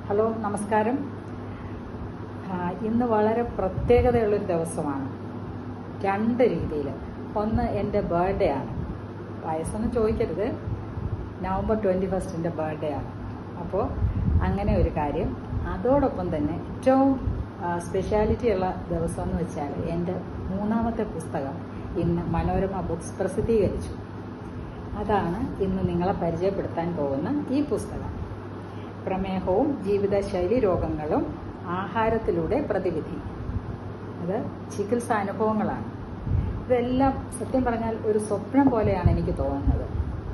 hello നമസ്കാരം ആ, ഇന്ന് വളരെ പ്രത്യേകതയുള്ളൊരു ദിവസമാണ് രണ്ട് രീതിയിൽ ഒന്ന് എൻ്റെ ബർത്ത്ഡേ ആണ് വയസ്സൊന്നും ചോദിക്കരുത് നവംബർ ട്വൻറ്റി ഫസ്റ്റിൻ്റെ ബർത്ത്ഡേ ആണ് അപ്പോൾ അങ്ങനെ ഒരു കാര്യം അതോടൊപ്പം തന്നെ ഏറ്റവും സ്പെഷ്യാലിറ്റി ഉള്ള ദിവസം എന്ന് വെച്ചാൽ എൻ്റെ മൂന്നാമത്തെ പുസ്തകം ഇന്ന് മനോരമ ബുക്സ് പ്രസിദ്ധീകരിച്ചു അതാണ് ഇന്ന് നിങ്ങളെ പരിചയപ്പെടുത്താൻ പോകുന്ന ഈ പുസ്തകം പ്രമേഹവും ജീവിതശൈലി രോഗങ്ങളും ആഹാരത്തിലൂടെ പ്രതിവിധി അത് ചികിത്സാ അനുഭവങ്ങളാണ് ഇതെല്ലാം സത്യം പറഞ്ഞാൽ ഒരു സ്വപ്നം പോലെയാണ് എനിക്ക് തോന്നുന്നത്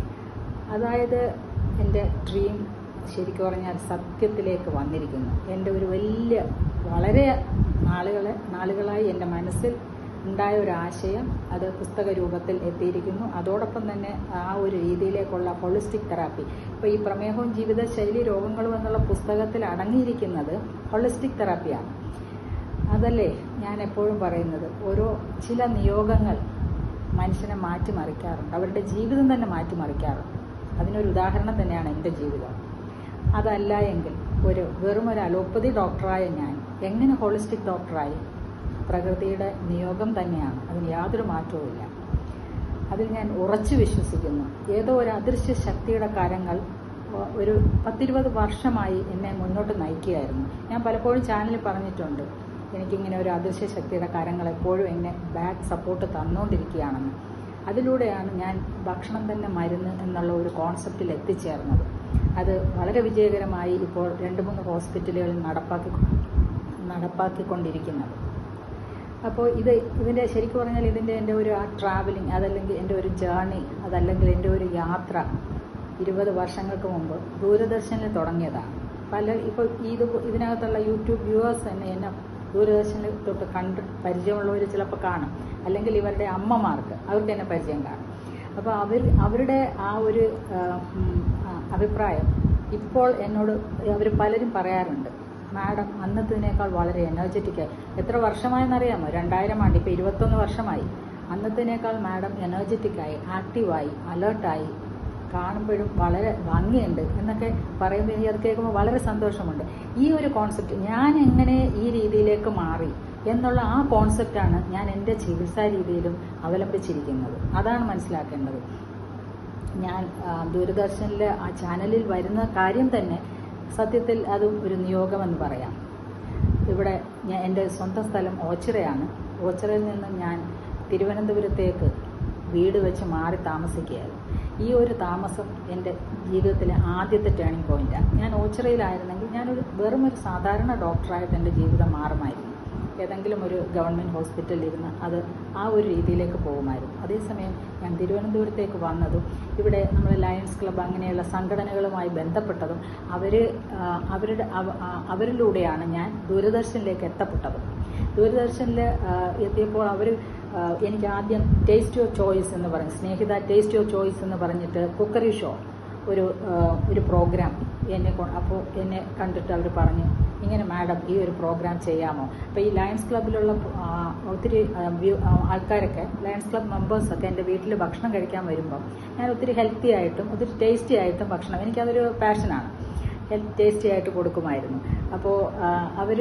അതായത് എൻ്റെ ഡ്രീം ശരിക്കും പറഞ്ഞാൽ സത്യത്തിലേക്ക് വന്നിരിക്കുന്നു എൻ്റെ ഒരു വലിയ വളരെ നാളുകളെ നാളുകളായി എൻ്റെ മനസ്സിൽ ഉണ്ടായ ഒരു ആശയം അത് പുസ്തക രൂപത്തിൽ എത്തിയിരിക്കുന്നു അതോടൊപ്പം തന്നെ ആ ഒരു രീതിയിലേക്കുള്ള ഹോളിസ്റ്റിക് തെറാപ്പി ഇപ്പോൾ ഈ പ്രമേഹവും ജീവിതശൈലി രോഗങ്ങളും എന്നുള്ള പുസ്തകത്തിൽ അടങ്ങിയിരിക്കുന്നത് ഹോളിസ്റ്റിക് തെറാപ്പിയാണ് അതല്ലേ ഞാൻ എപ്പോഴും പറയുന്നത് ഓരോ ചില നിയോഗങ്ങൾ മനുഷ്യനെ മാറ്റിമറിക്കാറുണ്ട് അവരുടെ ജീവിതം തന്നെ മാറ്റിമറിക്കാറുണ്ട് അതിനൊരു ഉദാഹരണം തന്നെയാണ് എൻ്റെ ജീവിതം അതല്ല എങ്കിൽ ഒരു വെറും ഒരു അലോപ്പതി ഡോക്ടറായ ഞാൻ എങ്ങനെ ഹോളിസ്റ്റിക് ഡോക്ടറായി പ്രകൃതിയുടെ നിയോഗം തന്നെയാണ് അതിന് യാതൊരു മാറ്റവുമില്ല അതിൽ ഞാൻ ഉറച്ചു വിശ്വസിക്കുന്നു ഏതോ ഒരു അദൃശ്യ ശക്തിയുടെ കാര്യങ്ങൾ ഒരു പത്തിരുപത് വർഷമായി എന്നെ മുന്നോട്ട് നയിക്കുകയായിരുന്നു ഞാൻ പലപ്പോഴും ചാനലിൽ പറഞ്ഞിട്ടുണ്ട് എനിക്കിങ്ങനെ ഒരു അദൃശ്യ ശക്തിയുടെ കാര്യങ്ങൾ എപ്പോഴും എന്നെ ബാക്ക് സപ്പോർട്ട് തന്നുകൊണ്ടിരിക്കുകയാണെന്ന് അതിലൂടെയാണ് ഞാൻ ഭക്ഷണം തന്നെ മരുന്ന് എന്നുള്ള ഒരു കോൺസെപ്റ്റിൽ എത്തിച്ചേർന്നത് അത് വളരെ വിജയകരമായി ഇപ്പോൾ രണ്ട് മൂന്ന് ഹോസ്പിറ്റലുകളിൽ നടപ്പാക്കി നടപ്പാക്കിക്കൊണ്ടിരിക്കുന്നത് അപ്പോൾ ഇത് ഇതിൻ്റെ ശരിക്കും പറഞ്ഞാൽ ഇതിൻ്റെ എൻ്റെ ഒരു ആ ട്രാവലിംഗ് അതല്ലെങ്കിൽ എൻ്റെ ഒരു ജേർണി അതല്ലെങ്കിൽ എൻ്റെ ഒരു യാത്ര ഇരുപത് വർഷങ്ങൾക്ക് മുമ്പ് ദൂരദർശനിൽ തുടങ്ങിയതാണ് പല ഇപ്പോൾ ഇത് ഇതിനകത്തുള്ള യൂട്യൂബ് വ്യൂവേഴ്സ് തന്നെ എന്നെ ദൂരദർശനിൽ തൊട്ട് കണ്ട് പരിചയമുള്ളവർ ചിലപ്പോൾ കാണും അല്ലെങ്കിൽ ഇവരുടെ അമ്മമാർക്ക് അവർക്ക് എന്നെ പരിചയം കാണും അപ്പോൾ അവർ അവരുടെ ആ ഒരു അഭിപ്രായം ഇപ്പോൾ എന്നോട് അവർ പലരും പറയാറുണ്ട് മാഡം അന്നത്തതിനേക്കാൾ വളരെ എനർജറ്റിക്കായി എത്ര വർഷമായെന്നറിയാമോ രണ്ടായിരം ആണ്ട് ഇപ്പോൾ ഇരുപത്തൊന്ന് വർഷമായി അന്നത്തതിനേക്കാൾ മാഡം എനർജറ്റിക്കായി ആക്റ്റീവായി അലേർട്ടായി കാണുമ്പോഴും വളരെ ഭംഗിയുണ്ട് എന്നൊക്കെ പറയുമ്പോൾ എനിക്ക് അത് കേൾക്കുമ്പോൾ വളരെ സന്തോഷമുണ്ട് ഈ ഒരു കോൺസെപ്റ്റ് ഞാൻ എങ്ങനെ ഈ രീതിയിലേക്ക് മാറി എന്നുള്ള ആ കോൺസെപ്റ്റാണ് ഞാൻ എൻ്റെ ചികിത്സാ രീതിയിലും അവലംബിച്ചിരിക്കുന്നത് അതാണ് മനസ്സിലാക്കേണ്ടത് ഞാൻ ദൂരദർശനിലെ ആ ചാനലിൽ വരുന്ന കാര്യം തന്നെ സത്യത്തിൽ അതും ഒരു നിയോഗമെന്ന് പറയാം ഇവിടെ ഞാൻ എൻ്റെ സ്വന്തം സ്ഥലം ഓച്ചിറയാണ് ഓച്ചിറയിൽ നിന്ന് ഞാൻ തിരുവനന്തപുരത്തേക്ക് വീട് വെച്ച് മാറി താമസിക്കുകയായിരുന്നു ഈ ഒരു താമസം എൻ്റെ ജീവിതത്തിലെ ആദ്യത്തെ ടേണിംഗ് പോയിന്റാണ് ഞാൻ ഓച്ചിറയിലായിരുന്നെങ്കിൽ ഞാനൊരു വെറും ഒരു സാധാരണ ഡോക്ടറായിട്ട് എൻ്റെ ജീവിതം മാറുമായിരുന്നു ഏതെങ്കിലും ഒരു ഗവൺമെൻറ് ഹോസ്പിറ്റലിൽ ഇരുന്ന് അത് ആ ഒരു രീതിയിലേക്ക് പോകുമായിരുന്നു അതേസമയം ഞാൻ തിരുവനന്തപുരത്തേക്ക് വന്നതും ഇവിടെ നമ്മൾ ലയൺസ് ക്ലബ്ബ് അങ്ങനെയുള്ള സംഘടനകളുമായി ബന്ധപ്പെട്ടതും അവർ അവരുടെ അവരിലൂടെയാണ് ഞാൻ ദൂരദർശനിലേക്ക് എത്തപ്പെട്ടത് ദൂരദർശനിൽ എത്തിയപ്പോൾ അവർ എനിക്ക് ആദ്യം ടേസ്റ്റ് യുവർ ചോയ്സ് എന്ന് പറയും സ്നേഹിത ടേസ്റ്റ് യുവർ ചോയ്സ് എന്ന് പറഞ്ഞിട്ട് കുക്കറി ഷോ ഒരു ഒരു പ്രോഗ്രാം എന്നെ അപ്പോൾ എന്നെ കണ്ടിട്ട് അവർ പറഞ്ഞു ഇങ്ങനെ മാഡം ഈ ഒരു പ്രോഗ്രാം ചെയ്യാമോ അപ്പോൾ ഈ ലയൺസ് ക്ലബിലുള്ള ഒത്തിരി ആൾക്കാരൊക്കെ ലയൺസ് ക്ലബ് മെമ്പേഴ്സൊക്കെ എൻ്റെ വീട്ടിൽ ഭക്ഷണം കഴിക്കാൻ വരുമ്പം ഞാൻ ഒത്തിരി ഹെൽത്തി ആയിട്ടും ഒത്തിരി ടേസ്റ്റി ആയിട്ടും ഭക്ഷണം എനിക്കതൊരു പാഷനാണ് ഹെൽത്ത് ടേസ്റ്റി ആയിട്ട് കൊടുക്കുമായിരുന്നു അപ്പോൾ അവർ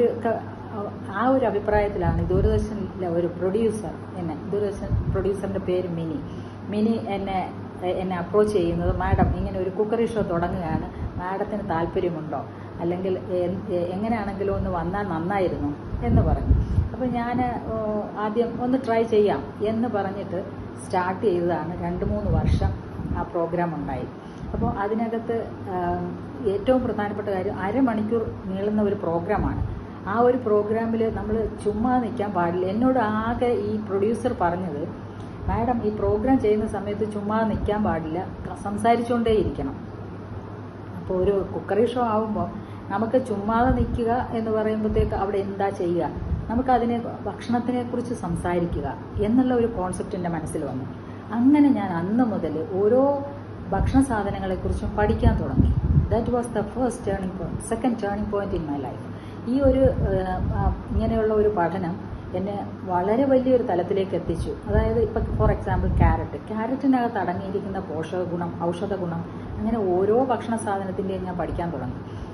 ആ ഒരു അഭിപ്രായത്തിലാണ് ദൂരദർശനിലെ ഒരു പ്രൊഡ്യൂസർ എന്നെ ദൂരദർശൻ പ്രൊഡ്യൂസറിൻ്റെ പേര് മിനി മിനി എന്നെ എന്നെ അപ്രോച്ച് ചെയ്യുന്നത് മാഡം ഇങ്ങനെ ഒരു കുക്കറി ഷോ തുടങ്ങുകയാണ് മാഡത്തിന് താല്പര്യമുണ്ടോ അല്ലെങ്കിൽ എങ്ങനെയാണെങ്കിലും ഒന്ന് വന്നാൽ നന്നായിരുന്നു എന്ന് പറഞ്ഞു അപ്പോൾ ഞാൻ ആദ്യം ഒന്ന് ട്രൈ ചെയ്യാം എന്ന് പറഞ്ഞിട്ട് സ്റ്റാർട്ട് ചെയ്തതാണ് രണ്ട് മൂന്ന് വർഷം ആ പ്രോഗ്രാം ഉണ്ടായി അപ്പോൾ അതിനകത്ത് ഏറ്റവും പ്രധാനപ്പെട്ട കാര്യം അരമണിക്കൂർ നീളുന്ന ഒരു പ്രോഗ്രാമാണ് ആ ഒരു പ്രോഗ്രാമിൽ നമ്മൾ ചുമ്മാ നിൽക്കാൻ പാടില്ല എന്നോട് ആകെ ഈ പ്രൊഡ്യൂസർ പറഞ്ഞത് മാഡം ഈ പ്രോഗ്രാം ചെയ്യുന്ന സമയത്ത് ചുമ്മാ നിൽക്കാൻ പാടില്ല സംസാരിച്ചുകൊണ്ടേ ഇരിക്കണം അപ്പോൾ ഒരു കുക്കറി ഷോ ആവുമ്പോൾ നമുക്ക് ചുമ്മാതെ നിൽക്കുക എന്ന് പറയുമ്പോഴത്തേക്ക് അവിടെ എന്താ ചെയ്യുക നമുക്കതിനെ ഭക്ഷണത്തിനെ കുറിച്ച് സംസാരിക്കുക എന്നുള്ള ഒരു കോൺസെപ്റ്റ് എൻ്റെ മനസ്സിൽ വന്നു അങ്ങനെ ഞാൻ അന്ന് മുതൽ ഓരോ ഭക്ഷണ സാധനങ്ങളെക്കുറിച്ചും പഠിക്കാൻ തുടങ്ങി that was the first turning point second turning point in my life ഈ ഒരു ഇങ്ങനെയുള്ള ഒരു പഠനം എന്നെ വളരെ വലിയൊരു തലത്തിലേക്ക് എത്തിച്ചു അതായത് ഇപ്പം ഫോർ എക്സാമ്പിൾ ക്യാരറ്റ് ക്യാരറ്റിനകത്ത് അടങ്ങിയിരിക്കുന്ന പോഷക ഗുണം ഔഷധ ഗുണം അങ്ങനെ ഓരോ ഭക്ഷണ സാധനത്തിൻ്റെയും ഞാൻ പഠിക്കാൻ തുടങ്ങി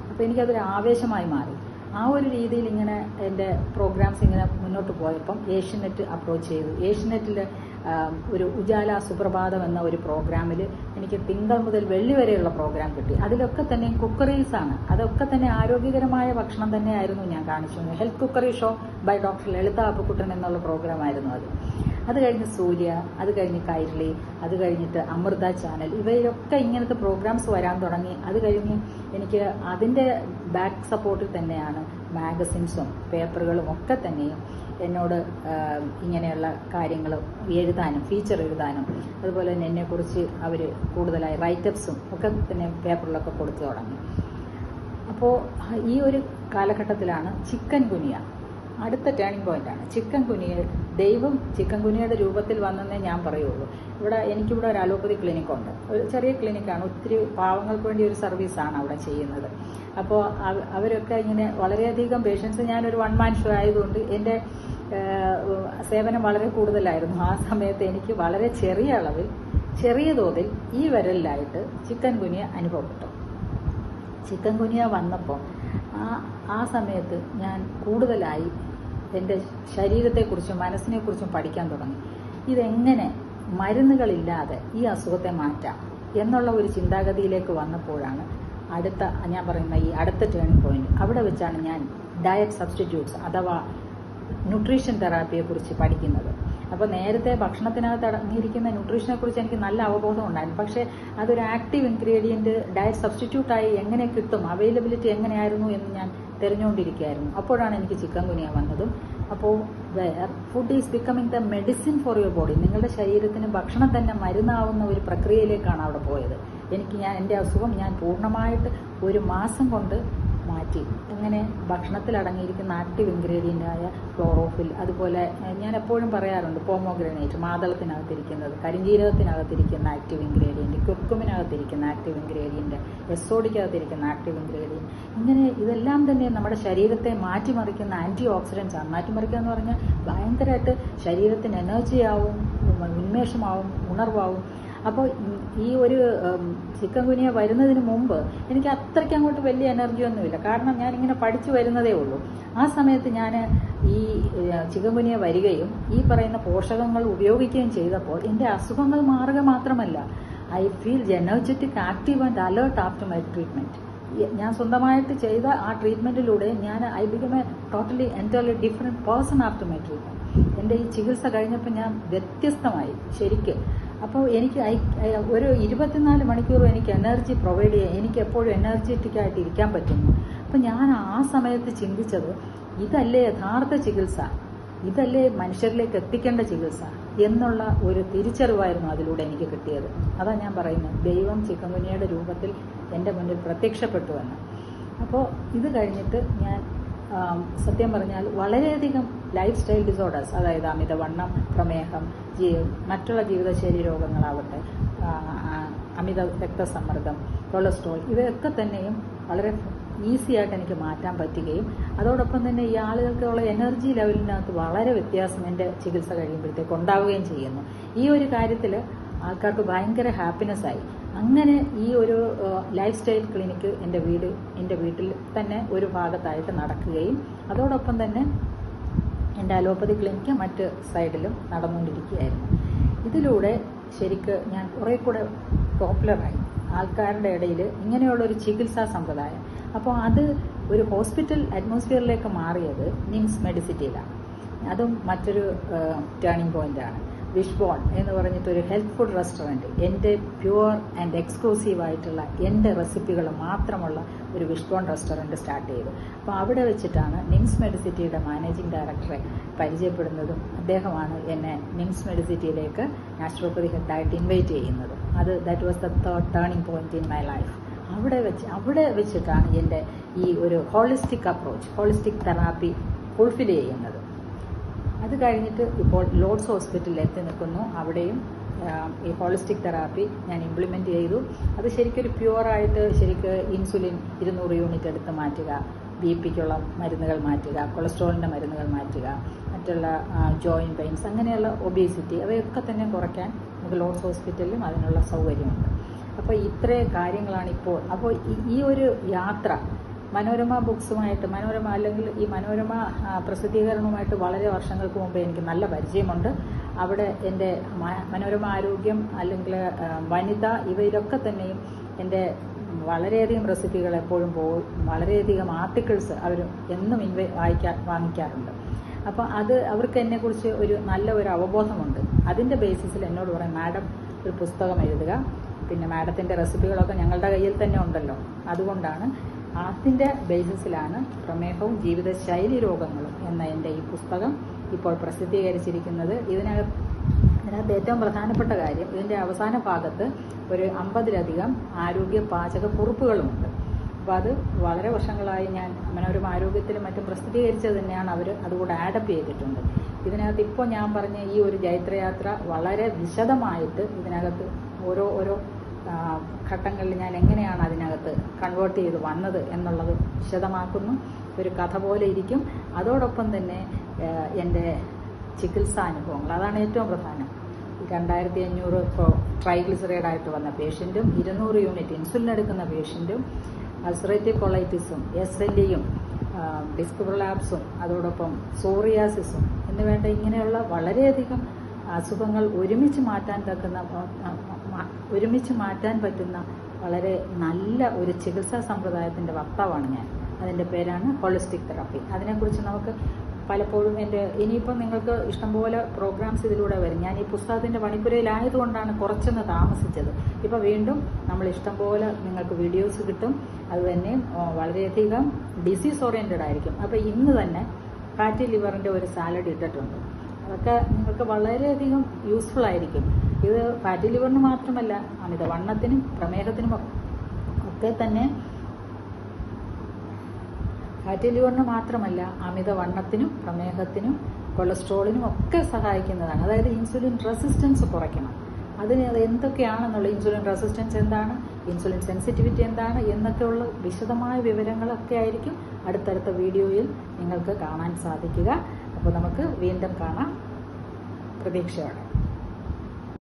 അപ്പോൾ എനിക്കതൊരു ആവേശമായി മാറി ആ ഒരു രീതിയിൽ ഇങ്ങനെ എൻ്റെ പ്രോഗ്രാംസ് ഇങ്ങനെ മുന്നോട്ട് പോയപ്പം ഏഷ്യനെറ്റ് അപ്രോച്ച് ചെയ്തു ഏഷ്യനെറ്റിൽ ഒരു ഉജാല സുപ്രഭാതം എന്ന ഒരു പ്രോഗ്രാമിൽ എനിക്ക് തിങ്കൾ മുതൽ വെള്ളി വരെയുള്ള പ്രോഗ്രാം കിട്ടി അതിലൊക്കെ തന്നെ കുക്കറീസ് ആണ് അതൊക്കെ തന്നെ ആരോഗ്യകരമായ ഭക്ഷണം തന്നെയായിരുന്നു ഞാൻ കാണിച്ചു health cookery show by doctor Lalitha Appakuttan എന്നുള്ള പ്രോഗ്രാം ആയിരുന്നു അത് അത് കഴിഞ്ഞ് സൂര്യ അത് കഴിഞ്ഞ് കൈരളി അത് കഴിഞ്ഞിട്ട് അമൃത ചാനൽ ഇവയിലൊക്കെ ഇങ്ങനത്തെ പ്രോഗ്രാംസ് വരാൻ തുടങ്ങി അത് കഴിഞ്ഞ് എനിക്ക് അതിൻ്റെ ബാക്ക് സപ്പോർട്ടിൽ തന്നെയാണ് മാഗസിൻസും പേപ്പറുകളും ഒക്കെ തന്നെയും എന്നോട് ഇങ്ങനെയുള്ള കാര്യങ്ങൾ എഴുതാനും ഫീച്ചർ എഴുതാനും അതുപോലെ തന്നെ എന്നെക്കുറിച്ച് അവർ കൂടുതലായി റൈറ്റപ്സും ഒക്കെ തന്നെ പേപ്പറിലൊക്കെ കൊടുത്തു തുടങ്ങി അപ്പോൾ ഈ ഒരു കാലഘട്ടത്തിലാണ് ചിക്കൻ ഗുനിയ അടുത്ത ടേണിംഗ് പോയിന്റാണ് ചിക്കൻ കുനിയ ദൈവം ചിക്കൻ കുനിയയുടെ രൂപത്തിൽ വന്നെന്നേ ഞാൻ പറയുള്ളൂ ഇവിടെ എനിക്കിവിടെ ഒരു അലോപ്പതി ക്ലിനിക്കുണ്ട് ഒരു ചെറിയ ക്ലിനിക്കാണ് ഒത്തിരി പാവങ്ങൾക്ക് വേണ്ടി ഒരു സർവീസാണ് അവിടെ ചെയ്യുന്നത് അപ്പോൾ അവരൊക്കെ ഇങ്ങനെ വളരെയധികം പേഷ്യൻസ് ഞാനൊരു വൺ മാൻ ഷോ ആയതുകൊണ്ട് എൻ്റെ സേവനം വളരെ കൂടുതലായിരുന്നു ആ സമയത്ത് എനിക്ക് വളരെ ചെറിയ അളവിൽ ചെറിയ തോതിൽ ഈ വിരലിലായിട്ട് ചിക്കൻ കുനിയ അനുഭവപ്പെട്ടു ചിക്കൻ കുനിയ വന്നപ്പോൾ ആ ആ സമയത്ത് ഞാൻ കൂടുതലായി എൻ്റെ ശരീരത്തെക്കുറിച്ചും മനസ്സിനെക്കുറിച്ചും പഠിക്കാൻ തുടങ്ങി ഇതെങ്ങനെ മരുന്നുകളില്ലാതെ ഈ അസുഖത്തെ മാറ്റാം എന്നുള്ള ഒരു ചിന്താഗതിയിലേക്ക് വന്നപ്പോഴാണ് അടുത്ത ഞാൻ പറയുന്ന ഈ അടുത്ത ടേണിംഗ് പോയിന്റ് അവിടെ വെച്ചാണ് ഞാൻ ഡയറ്റ് സബ്സ്റ്റിറ്റ്യൂട്ട്സ് അഥവാ ന്യൂട്രീഷൻ തെറാപ്പിയെ കുറിച്ച് പഠിക്കുന്നത് അപ്പോൾ നേരത്തെ ഭക്ഷണത്തിനകത്ത് അടങ്ങിയിരിക്കുന്ന ന്യൂട്രീഷനെ കുറിച്ച് എനിക്ക് നല്ല അവബോധം ഉണ്ടായിരുന്നു പക്ഷേ അതൊരു ആക്റ്റീവ് ഇൻഗ്രീഡിയൻറ്റ് ഡയറ്റ് സബ്സ്റ്റിറ്റ്യൂട്ടായി എങ്ങനെ കിട്ടും അവൈലബിലിറ്റി എങ്ങനെയായിരുന്നു എന്ന് ഞാൻ തിരഞ്ഞുകൊണ്ടിരിക്കുകയായിരുന്നു അപ്പോഴാണ് എനിക്ക് ചിക്കൻ കുനിയ വന്നതും അപ്പോൾ where food is becoming the medicine for your body നിങ്ങളുടെ ശരീരത്തിന് ഭക്ഷണം തന്നെ മരുന്നാവുന്ന ഒരു പ്രക്രിയയിലേക്കാണ് അവിടെ പോയത് എനിക്ക് ഞാൻ എൻ്റെ അസുഖം ഞാൻ പൂർണ്ണമായിട്ട് ഒരു മാസം കൊണ്ട് മാറ്റി അങ്ങനെ ഭക്ഷണത്തിൽ അടങ്ങിയിരിക്കുന്ന ആക്റ്റീവ് ഇൻഗ്രീഡിയൻ്റ് ആയ ക്ലോറോഫിൽ അതുപോലെ ഞാൻ എപ്പോഴും പറയാറുണ്ട് പോമോഗ്രനേറ്റ് മാതളത്തിനകത്തിരിക്കുന്നത് കരിഞ്ജീരകത്തിനകത്തിരിക്കുന്ന ആക്റ്റീവ് ഇൻഗ്രീഡിയൻറ്റ് കുർക്കുമിനകത്തിരിക്കുന്ന ആക്റ്റീവ് ഇൻഗ്രീഡിയൻറ്റ് എസോഡിക്കകത്തിരിക്കുന്ന ആക്റ്റീവ് ഇൻഗ്രീഡിയൻറ്റ് ഇങ്ങനെ ഇതെല്ലാം തന്നെ നമ്മുടെ ശരീരത്തെ മാറ്റിമറിക്കുന്ന ആൻറ്റി ഓക്സിഡൻസ് ആണ് മാറ്റിമറിക്കുക എന്ന് പറഞ്ഞാൽ ഭയങ്കരമായിട്ട് ശരീരത്തിന് എനർജി ആവും ഉന്മേഷമാവും ഉണർവാവും അപ്പോൾ ഈ ഒരു ചിക്കൻ കുനിയ വരുന്നതിന് മുമ്പ് എനിക്ക് അത്രയ്ക്ക് അങ്ങോട്ട് വലിയ എനർജി ഒന്നുമില്ല കാരണം ഞാൻ ഇങ്ങനെ പഠിച്ചു വരുന്നതേ ഉള്ളൂ ആ സമയത്ത് ഞാൻ ഈ ചിക്കൻ കുനിയ വരികയും ഈ പറയുന്ന പോഷകങ്ങൾ ഉപയോഗിക്കുകയും ചെയ്തപ്പോൾ എൻ്റെ അസുഖങ്ങൾ മാറുക മാത്രമല്ല I feel energetic active and alert after my treatment ഞാൻ സ്വന്തമായിട്ട് ചെയ്ത ആ ട്രീറ്റ്മെൻറ്റിലൂടെ ഞാൻ I become a totally entirely different person after my treatment എൻ്റെ ഈ ചികിത്സ കഴിഞ്ഞപ്പോൾ ഞാൻ വ്യത്യസ്തമായി ശരിക്ക് അപ്പോൾ എനിക്ക് ഒരു ഇരുപത്തിനാല് മണിക്കൂർ എനിക്ക് എനർജി പ്രൊവൈഡ് ചെയ്യാൻ എനിക്ക് എപ്പോഴും എനർജറ്റിക് ആയിട്ട് ഇരിക്കാൻ പറ്റുന്നു അപ്പം ഞാൻ ആ സമയത്ത് ചിന്തിച്ചത് ഇതല്ലേ യഥാർത്ഥ ചികിത്സ ഇതല്ലേ മനുഷ്യരിലേക്ക് എത്തിക്കേണ്ട ചികിത്സ എന്നുള്ള ഒരു തിരിച്ചറിവായിരുന്നു അതിലൂടെ എനിക്ക് കിട്ടിയത് അതാ ഞാൻ പറയുന്നത് ദൈവം ചിക്കൻകുനിയുടെ രൂപത്തിൽ എൻ്റെ മുന്നിൽ പ്രത്യക്ഷപ്പെട്ടു എന്ന് അപ്പോൾ ഇത് കഴിഞ്ഞിട്ട് ഞാൻ സത്യം പറഞ്ഞാൽ വളരെയധികം ലൈഫ് സ്റ്റൈൽ ഡിസോർഡേഴ്സ് അതായത് അമിതവണ്ണം പ്രമേഹം മറ്റുള്ള ജീവിതശൈലി രോഗങ്ങളാവട്ടെ അമിത രക്തസമ്മർദ്ദം കൊളസ്ട്രോൾ ഇവയൊക്കെ തന്നെയും വളരെ ഈസി ആയിട്ട് എനിക്ക് മാറ്റാൻ പറ്റുകയും അതോടൊപ്പം തന്നെ ഈ ആളുകൾക്കുള്ള എനർജി ലെവലിനകത്ത് വളരെ വ്യത്യാസം എൻ്റെ ചികിത്സ കഴിയുമ്പോഴത്തേക്ക് ഉണ്ടാവുകയും ചെയ്യുന്നു ഈ ഒരു കാര്യത്തിൽ ആൾക്കാർക്ക് ഭയങ്കര ഹാപ്പിനെസ് ആയി അങ്ങനെ ഈ ഒരു ലൈഫ് സ്റ്റൈൽ ക്ലിനിക്ക് എൻ്റെ വീട് എൻ്റെ വീട്ടിൽ തന്നെ ഒരു ഭാഗത്തായിട്ട് നടക്കുകയും അതോടൊപ്പം തന്നെ എൻ്റെ അലോപ്പതി ക്ലിനിക്ക് മറ്റ് സൈഡിലും നടന്നുകൊണ്ടിരിക്കുകയായിരുന്നു ഇതിലൂടെ ശരിക്ക് ഞാൻ കുറേ കൂടെ പോപ്പുലറായി ആൾക്കാരുടെ ഇടയിൽ ഇങ്ങനെയുള്ളൊരു ചികിത്സാ സമ്പ്രദായം അപ്പോൾ അത് ഒരു ഹോസ്പിറ്റൽ അറ്റ്മോസ്ഫിയറിലേക്ക് മാറിയത് നിംസ് മെഡിസിറ്റിയിലാണ് അതും മറ്റൊരു ടേണിംഗ് പോയിന്റാണ് വിഷ്ബോൺ എന്ന് പറഞ്ഞിട്ട് ഒരു ഹെൽത്ത് ഫുഡ് റെസ്റ്റോറൻറ്റ് എൻ്റെ പ്യുവർ ആൻഡ് എക്സ്ക്ലൂസീവ് ആയിട്ടുള്ള എൻ്റെ റെസിപ്പികൾ മാത്രമുള്ള ഒരു വിഷ്ബോൺ റെസ്റ്റോറൻറ്റ് സ്റ്റാർട്ട് ചെയ്തു അപ്പോൾ അവിടെ വെച്ചിട്ടാണ് നിംസ് മെഡിസിറ്റിയുടെ മാനേജിംഗ് ഡയറക്ടറെ പരിചയപ്പെടുന്നതും അദ്ദേഹമാണ് എന്നെ നിംസ് മെഡിസിറ്റിയിലേക്ക് നാച്ചുറോപ്പതി ഹെഡായിട്ട് ഇൻവൈറ്റ് ചെയ്യുന്നത് അത് that was the third turning point in my life അവിടെ വെച്ച് അവിടെ വെച്ചിട്ടാണ് എൻ്റെ ഈ ഒരു holistic approach holistic therapy fulfil ചെയ്യുന്നത് അത് കഴിഞ്ഞിട്ട് ഇപ്പോൾ ലോഡ്സ് ഹോസ്പിറ്റലിൽ എത്തി നിൽക്കുന്നു അവിടെയും ഈ ഹോളിസ്റ്റിക് തെറാപ്പി ഞാൻ ഇംപ്ലിമെൻ്റ് ചെയ്തു അത് ശരിക്കൊരു പ്യുവറായിട്ട് ശരിക്ക് ഇൻസുലിൻ ഇരുന്നൂറ് യൂണിറ്റ് എടുത്ത് മാറ്റുക ബി പിക്കുള്ള മരുന്നുകൾ മാറ്റുക കൊളസ്ട്രോളിൻ്റെ മരുന്നുകൾ മാറ്റുക മറ്റുള്ള ജോയിൻറ്റ് പെയിൻസ് അങ്ങനെയുള്ള ഒബേസിറ്റി അവയൊക്കെ തന്നെ കുറയ്ക്കാൻ നമുക്ക് ലോഡ്സ് ഹോസ്പിറ്റലിലും അതിനുള്ള സൗകര്യമുണ്ട് അപ്പോൾ ഇത്രയും കാര്യങ്ങളാണ് ഇപ്പോൾ അപ്പോൾ ഈ ഒരു യാത്ര മനോരമ ബുക്സുമായിട്ട് മനോരമ അല്ലെങ്കിൽ ഈ മനോരമ ആ, പ്രസിദ്ധീകരണവുമായിട്ട് വളരെ വർഷങ്ങൾക്ക് മുമ്പ് എനിക്ക് നല്ല പരിചയമുണ്ട് അവിടെ എൻ്റെ മ- മനോരമ ആരോഗ്യം അല്ലെങ്കിൽ ആ, വനിത ഇവയിലൊക്കെ തന്നെയും എൻ്റെ വളരെയധികം റെസിപ്പികൾ എപ്പോഴും പോകും വളരെയധികം ആർട്ടിക്കിൾസ് അവർ എന്നും ഇൻവെ വായിക്കാ വാങ്ങിക്കാറുണ്ട് അപ്പോൾ അത് അവർക്ക് എന്നെക്കുറിച്ച് ഒരു നല്ല ഒരു അവബോധമുണ്ട് അതിൻ്റെ ബേസിസിൽ എന്നോട് പറയും മാഡം ഒരു പുസ്തകം എഴുതുക പിന്നെ മാഡത്തിൻ്റെ റെസിപ്പികളൊക്കെ ഞങ്ങളുടെ കയ്യിൽ തന്നെ ഉണ്ടല്ലോ അതുകൊണ്ടാണ് അതിൻ്റെ ബേസിസിലാണ് പ്രമേഹവും ജീവിതശൈലി രോഗങ്ങളും എന്ന എൻ്റെ ഈ പുസ്തകം ഇപ്പോൾ പ്രസിദ്ധീകരിച്ചിരിക്കുന്നത് ഇതിനകത്ത് ഇതിനകത്ത് ഏറ്റവും പ്രധാനപ്പെട്ട കാര്യം ഇതിൻ്റെ അവസാന ഭാഗത്ത് ഒരു അമ്പതിലധികം ആരോഗ്യ പാചക കുറിപ്പുകളുമുണ്ട് അപ്പോൾ അത് വളരെ വർഷങ്ങളായി ഞാൻ മനോരമ ആരോഗ്യത്തിലും മറ്റും പ്രസിദ്ധീകരിച്ചത് തന്നെയാണ് അവർ അതുകൂടെ ആഡപ്പ് ചെയ്തിട്ടുണ്ട് ഇതിനകത്ത് ഇപ്പോൾ ഞാൻ പറഞ്ഞ ഈ ഒരു ജൈത്രയാത്ര വളരെ വിശദമായിട്ട് ഇതിനകത്ത് ഓരോ ഓരോ ആ, ഘട്ടങ്ങളിൽ ഞാൻ എങ്ങനെയാണ് അതിനകത്ത് കൺവേർട്ട് ചെയ്ത് വന്നത് എന്നുള്ളത് വിശദമാക്കുന്നു ഒരു കഥ പോലെ ഇരിക്കും അതോടൊപ്പം തന്നെ ആ, എൻ്റെ ചികിത്സാനുഭവങ്ങൾ അതാണ് ഏറ്റവും പ്രധാനം രണ്ടായിരത്തി അഞ്ഞൂറ് ഇപ്പോൾ ട്രൈഗ്ലിസറൈഡ് ആയിട്ട് വന്ന പേഷ്യൻറ്റും ഇരുന്നൂറ് യൂണിറ്റ് ഇൻസുലിൻ എടുക്കുന്ന പേഷ്യൻറ്റും അൾസറേറ്റീവ് കൊളൈറ്റിസും എസ് എൽ ഇയും ഡിസ്ക് പ്രൊലാപ്സും അതോടൊപ്പം സോറിയാസിസും എന്നുവേണ്ട ഇങ്ങനെയുള്ള വളരെയധികം അസുഖങ്ങൾ ഒരുമിച്ച് മാറ്റാൻ തക്കുന്ന ആ, മ- ഒരുമിച്ച് മാറ്റാൻ പറ്റുന്ന വളരെ നല്ല ഒരു ചികിത്സാ സമ്പ്രദായത്തിൻ്റെ വക്താവാണ് ഞാൻ അതിൻ്റെ പേരാണ് ഹോളിസ്റ്റിക് തെറാപ്പി അതിനെക്കുറിച്ച് നമുക്ക് പലപ്പോഴും എൻ്റെ ഇനിയിപ്പം നിങ്ങൾക്ക് ഇഷ്ടംപോലെ പ്രോഗ്രാംസ് ഇതിലൂടെ വരും ഞാൻ ഈ പുസ്തകത്തിൻ്റെ പണിപ്പുരയിലായതുകൊണ്ടാണ് കുറച്ചൊന്ന് താമസിച്ചത് ഇപ്പോൾ വീണ്ടും നമ്മൾ ഇഷ്ടംപോലെ നിങ്ങൾക്ക് വീഡിയോസ് കിട്ടും അത് തന്നെ ആ, വളരെയധികം ഡിസീസ് ഓറിയൻറ്റഡ് ആയിരിക്കും അപ്പോൾ ഇന്ന് തന്നെ ഫാറ്റി ലിവറിൻ്റെ ഒരു സാലഡ് ഇട്ടിട്ടുണ്ട് അതൊക്കെ നിങ്ങൾക്ക് വളരെയധികം യൂസ്ഫുൾ ആയിരിക്കും ഇത് ഫാറ്റി ലിവറിന് മാത്രമല്ല അമിതവണ്ണത്തിനും പ്രമേഹത്തിനും ഒക്കെ- ഒക്കെ തന്നെ ഫാറ്റി ലിവറിന് മാത്രമല്ല അമിതവണ്ണത്തിനും പ്രമേഹത്തിനും കൊളസ്ട്രോളിനും ഒക്കെ സഹായിക്കുന്നതാണ് അതായത് ഇൻസുലിൻ റെസിസ്റ്റൻസ് കുറയ്ക്കണം അതിന് അത് എന്തൊക്കെയാണെന്നുള്ള ഇൻസുലിൻ റെസിസ്റ്റൻസ് എന്താണ് ഇൻസുലിൻ സെൻസിറ്റിവിറ്റി എന്താണ് എന്നൊക്കെയുള്ള വിശദമായ വിവരങ്ങളൊക്കെ ആയിരിക്കും അടുത്തടുത്ത വീഡിയോയിൽ നിങ്ങൾക്ക് കാണാൻ സാധിക്കുക അപ്പോൾ നമുക്ക് വീണ്ടും കാണാം പ്രതീക്ഷയോടെ